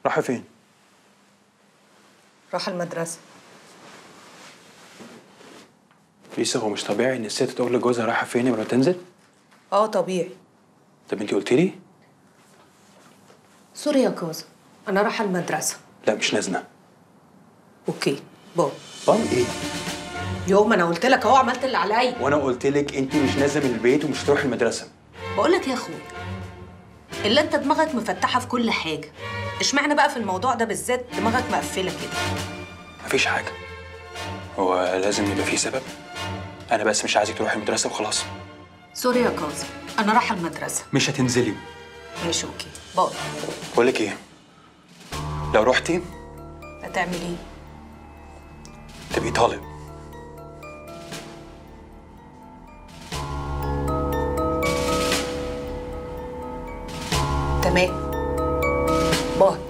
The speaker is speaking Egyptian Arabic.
رايحه فين راح المدرسة لسه هو مش طبيعي ان الست تقول لجوزها رايحه فين قبل ما تنزل اه طبيعي طب انت قلت لي سوري يا كوزة أنا رايحة المدرسة لا مش نازله أوكي باي باي ايه يوم ما أنا قلت لك أهو عملت اللي عليا وانا قلت لك انت مش نازله من البيت ومش هتروحي المدرسه بقول لك يا أخويا إلا أنت دماغك مفتحة في كل حاجة اشمعنى بقى في الموضوع ده بالذات دماغك مقفلة كده مفيش حاجه هو لازم يبقى فيه سبب انا بس مش عايزك تروحي المدرسه وخلاص سوري يا كاظم أنا رايحة المدرسة مش هتنزلي ماشي أوكي باي بقول لك ايه لو رحتي هتعمل إيه؟ تبقي طالب تمام باي